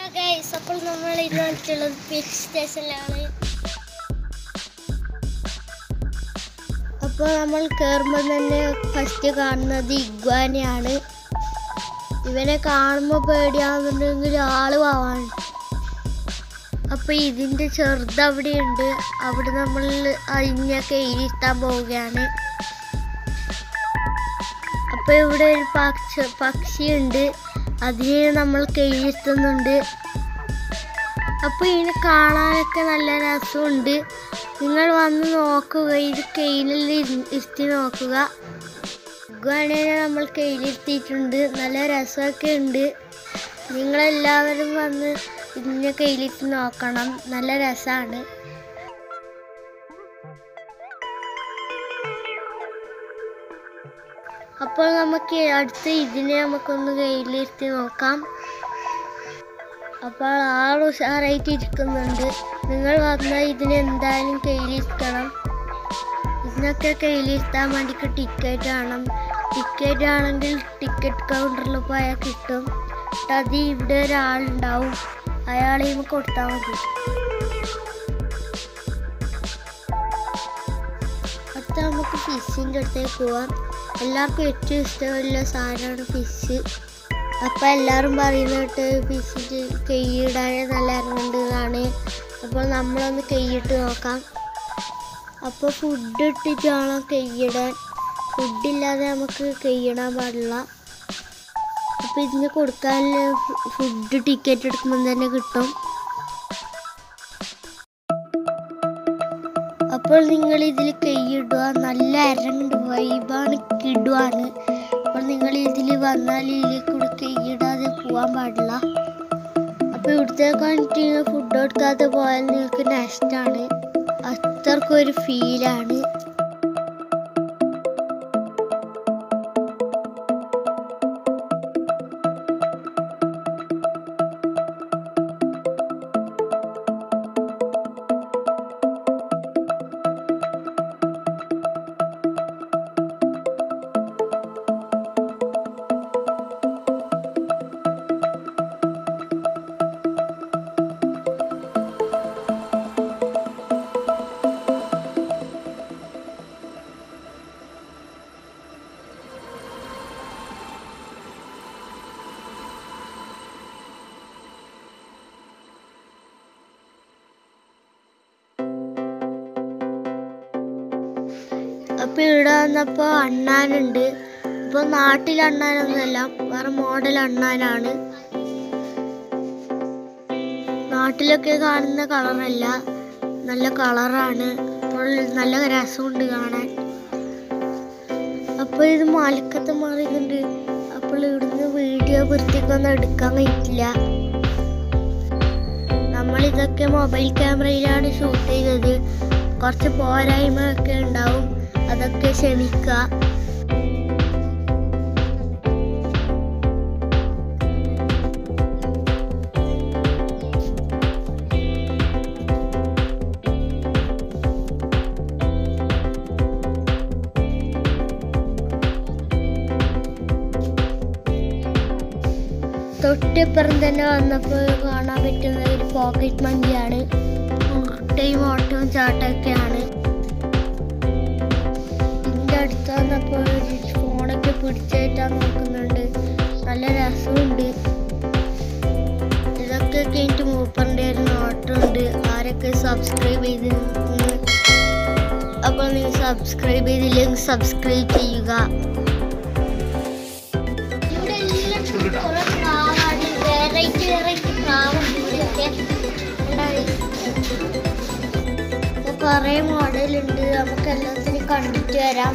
Guys അപ്പോൾ നമ്മൾ ഇന്ന് വന്നിട്ടുള്ളത് ഫിഷ് സ്റ്റേഷനിലാണ് അപ്പോൾ നമ്മൾ കയറുമ്പോൾ തന്നെ ഫസ്റ്റ് കാണുന്നത് ഇഗ്വാനയാണ് ഇവനെ കാണുമ്പോൾ പേടിയാവുന്നുണ്ടെങ്കിൽ ആള് പോവാണ് അപ്പോൾ ഇതിൻ്റെ ചെറുത് അവിടെയുണ്ട് അവിടെ നമ്മൾ അതിനൊക്കെ ഇരുത്താൻ പോവുകയാണ് അപ്പോൾ ഇവിടെ ഒരു പക്ഷി പക്ഷിയുണ്ട് അതിനെ നമ്മൾ കയ്യിരുത്തുന്നുണ്ട് അപ്പോൾ ഇതിനെ കാണാനൊക്കെ നല്ല രസമുണ്ട് നിങ്ങൾ വന്ന് നോക്കുക ഇത് കെയിലിൽ ഇരുത്തി നോക്കുക ഗുവാനേനെ നമ്മൾ കയ്യിലിരുത്തിയിട്ടുണ്ട് നല്ല രസമൊക്കെ ഉണ്ട് നിങ്ങളെല്ലാവരും വന്ന് ഇതിനെ കയ്യിലിരുത്തി നോക്കണം നല്ല രസമാണ് അപ്പോൾ നമുക്ക് അടുത്ത് ഇതിനെ നമുക്കൊന്ന് കയ്യിലിരുത്തി നോക്കാം അപ്പോൾ ആൾ ഉഷാറായിട്ട് ഇരിക്കുന്നുണ്ട് നിങ്ങൾ വന്നാൽ ഇതിന് എന്തായാലും കയ്യിലിരിക്കണം ഇതിനൊക്കെ കയ്യിലിരുത്താൻ വേണ്ടിക്ക് ടിക്കറ്റ് വേണം ടിക്കറ്റ് ആണെങ്കിൽ ടിക്കറ്റ് കൗണ്ടറിൽ പോയാൽ കിട്ടും എന്നിട്ട് അത് ഇവിടെ ഒരാളുണ്ടാവും അയാളെയും കൊടുത്താൽ മതി അടുത്ത നമുക്ക് ഫിഷിൻ്റെ അടുത്തേക്ക് പോവാം എല്ലാവർക്കും ഏറ്റവും ഇഷ്ടമുള്ള സാധനമാണ് ഫിഷ് അപ്പോൾ എല്ലാവരും പറയുന്നിട്ട് ഫിഷിൻ്റെ കൈയിടാൻ നല്ല ഇറങ്ങുന്നുണ്ട് എന്നാണ് അപ്പോൾ നമ്മളൊന്ന് കൈയിട്ട് നോക്കാം അപ്പോൾ ഫുഡ് ഇട്ടിട്ട് വേണം കൈയിടാൻ ഫുഡില്ലാതെ നമുക്ക് കൈയിടാൻ പാടില്ല അപ്പോൾ ഇതിന് കൊടുക്കാൻ ഫുഡ് ടിക്കറ്റ് എടുക്കുമ്പോൾ തന്നെ കിട്ടും അപ്പോൾ നിങ്ങൾ ഇതിൽ കൈയിടുക നല്ല അരണ്ട് വൈബാണ് കിടുവാണ് അപ്പോൾ നിങ്ങൾ ഇതിൽ വന്നാൽ ഇതിൽ കൂടെ കൈയിടാതെ പോകാൻ പാടില്ല അപ്പോൾ ഇവിടുത്തെ കണ്ടിട്ട് ഫുഡ് കൊടുക്കാതെ പോയാൽ നിങ്ങൾക്ക് നഷ്ടമാണ് അത്രക്കൊരു ഫീലാണ് അപ്പോൾ ഇവിടെ വന്നപ്പോൾ അണ്ണാനുണ്ട് ഇപ്പോൾ നാട്ടിൽ അണ്ണാനൊന്നുമല്ല വേറെ മോഡൽ അണ്ണാനാണ് നാട്ടിലൊക്കെ കാണുന്ന കളറല്ല നല്ല കളറാണ് അപ്പോൾ നല്ല രസമുണ്ട് കാണാൻ അപ്പോൾ ഇത് മാലിക്കത്ത് മാറിയിട്ടുണ്ട് അപ്പോൾ ഇവിടുന്ന് വീഡിയോ വൃത്തിക്കൊന്നും എടുക്കാൻ കഴിയില്ല നമ്മൾ ഇതൊക്കെ മൊബൈൽ ക്യാമറയിലാണ് ഷൂട്ട് ചെയ്തത് കുറച്ച് പോരായ്മ ഒക്കെ ഉണ്ടാവും അതൊക്കെ ക്ഷമിക്കുക തൊട്ടിപ്പുറം തന്നെ വന്നപ്പോൾ കാണാൻ പറ്റുന്ന ഒരു പോക്കറ്റ് മങ്കിയാണ് ഉരുട്ടയും ഓട്ടവും ചാട്ടമൊക്കെയാണ് ഇതിൻ്റെ അടുത്ത് വന്നപ്പോൾ ഒരു ഫോണൊക്കെ പിടിച്ചേറ്റാൻ നോക്കുന്നുണ്ട് നല്ല രസമുണ്ട് ഇതൊക്കെ കഴിഞ്ഞിട്ട് മൂപ്പറിൻ്റെ ഒരു നോട്ടമുണ്ട് ആരൊക്കെ സബ്സ്ക്രൈബ് ചെയ്തിരുന്നു അപ്പോൾ നിങ്ങൾ സബ്സ്ക്രൈബ് ചെയ്തില്ലെങ്കിൽ സബ്സ്ക്രൈബ് ചെയ്യുക ഇവിടെ എല്ലാം കുറെ പ്രാവാണ് വെറൈറ്റി വെറൈറ്റി പ്രാവുകളൊക്കെ കുറെ മോഡലുണ്ട് നമുക്ക് എല്ലാത്തിനും കണ്ടിട്ട് വരാം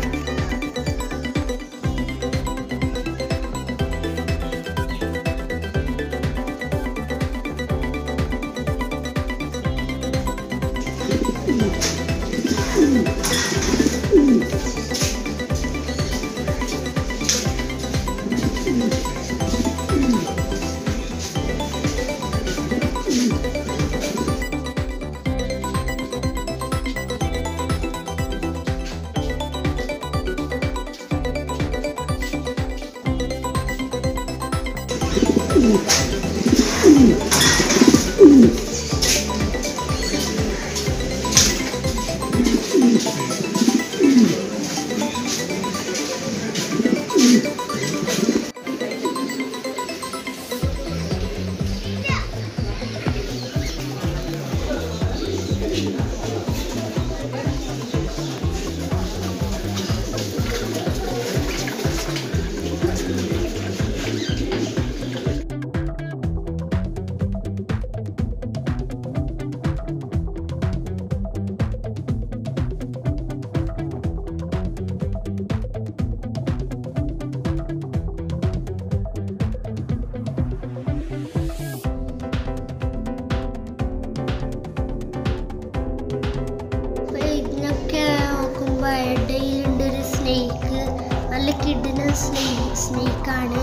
അപ്പൊ ഇതിനൊക്കെ നോക്കുമ്പോൾ ഇടയിലുണ്ട് ഒരു സ്നേക്ക് നല്ല കിഡിന് സ്നേക്കാണ്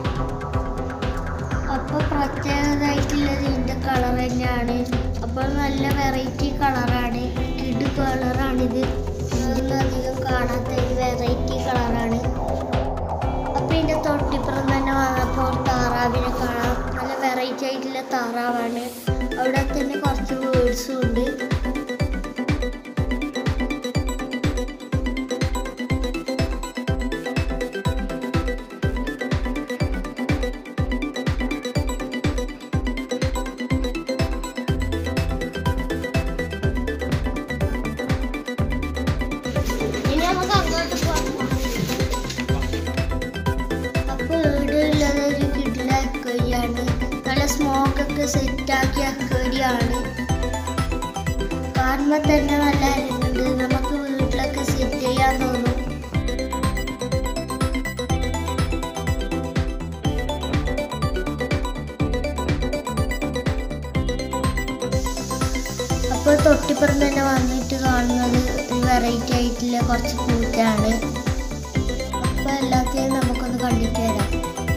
അപ്പോൾ പ്രത്യേകതയായിട്ടുള്ളത് ഇതിൻ്റെ കളർ തന്നെയാണ് അപ്പോൾ നല്ല വെറൈറ്റി കളറാണ് കിഡ് കളറാണിത് ഇതൊന്നും അധികം കാണാത്ത ഒരു വെറൈറ്റി കളറാണ് അപ്പോൾ ഇതിൻ്റെ തൊട്ടിപ്പുറം തന്നെ വന്നപ്പോൾ ഒരു താറാവിനെ കാണാം നല്ല വെറൈറ്റി ആയിട്ടുള്ള താറാവാണ് അവിടെ തന്നെ കുറച്ച് വേർഡ്സും ഉണ്ട് ഇനി നമുക്ക് അങ്ങോട്ട് പോകാം അപ്പോൾ ഇവിടെയുള്ളത് ഒരു കിഡില അക്വേരിയാണ് നല്ല സ്മോക്കൊക്കെ സെറ്റാക്കിയ അക്വേരിയാണ് കാണുമ്പോൾ തന്നെ നല്ല അരിവുണ്ട് നമുക്ക് വീട്ടിലൊക്കെ സെറ്റ് ചെയ്യാൻ തോന്നും അപ്പോൾ തൊട്ടിപ്പുറം തന്നെ വന്നിട്ട് കാണുന്നത് ഒരു വെറൈറ്റി ആയിട്ടുള്ള കുറച്ച് പൂറ്റാണ് അപ്പോൾ എല്ലാത്തിനും നമുക്കൊന്ന് കണ്ടിട്ട് വരാം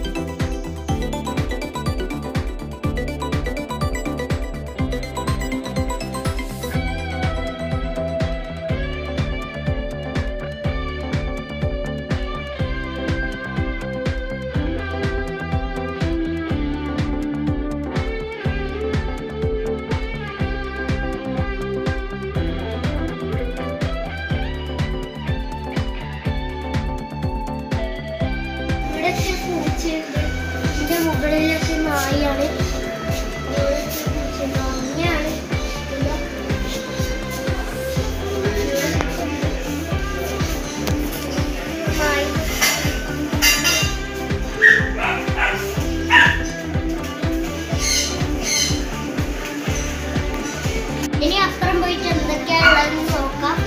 ഇവിടെയൊക്കെ പൂച്ചയുണ്ട് ഇതിന്റെ മുകളിലൊക്കെ നായാണ് ഇവിടെയൊക്കെ പൂച്ചയുണ്ട്. അങ്ങനെയാണ് ഇതാ. നായ്. ഇനി അപ്പുറം പോയിട്ട് എന്തൊക്കെയാണുള്ളതെന്ന് നോക്കാം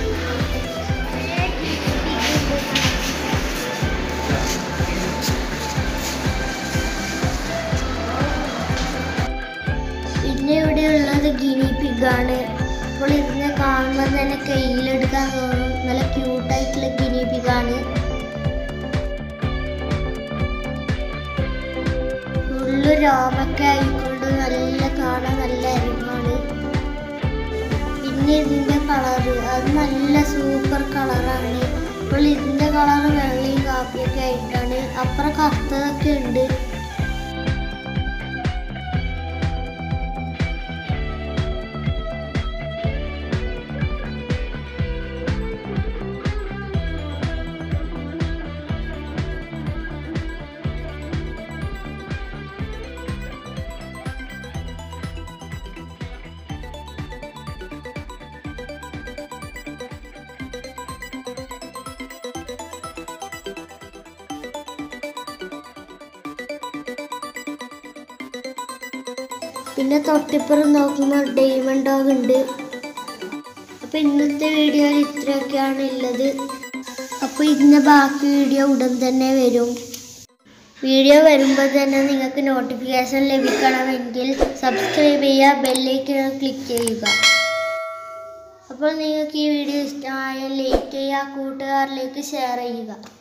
പിന്നെ ഇവിടെ ഉള്ളത് ഗിനി പിഗാണ് അപ്പോൾ ഇതിനെ കാണുമ്പോൾ തന്നെ കയ്യിലെടുക്കാൻ തോന്നും നല്ല ക്യൂട്ടായിട്ടുള്ള ഗിനി പിഗാണ് ഫുള്ള് രോമൊക്കെ ആയിക്കൊണ്ട് നല്ല കാണാൻ നല്ല അരിമാണ് പിന്നെ ഇതിന്റെ കളറ് അത് നല്ല സൂപ്പർ കളറാണ് അപ്പോൾ ഇതിന്റെ കളറ് വെള്ളയും കാപ്പിയൊക്കെ ആയിട്ടാണ് അപ്പുറം കറുത്തതൊക്കെ ഉണ്ട് പിന്നെ തൊട്ടിപ്പുറം നോക്കുമ്പോൾ ഡയമണ്ട് ഡോഗ് ഉണ്ട് അപ്പോൾ ഇന്നത്തെ വീഡിയോയിൽ ഇത്രയൊക്കെയാണ് ഉള്ളത് അപ്പോൾ ഇതിൻ്റെ ബാക്കി വീഡിയോ ഉടൻ തന്നെ വരും വീഡിയോ വരുമ്പോൾ തന്നെ നിങ്ങൾക്ക് നോട്ടിഫിക്കേഷൻ ലഭിക്കണമെങ്കിൽ സബ്സ്ക്രൈബ് ചെയ്യുക ബെല്ലേക്ക് ക്ലിക്ക് ചെയ്യുക അപ്പോൾ നിങ്ങൾക്ക് ഈ വീഡിയോ ഇഷ്ടമായ ലൈക്ക് ചെയ്യുക കൂട്ടുകാരിലേക്ക് ഷെയർ ചെയ്യുക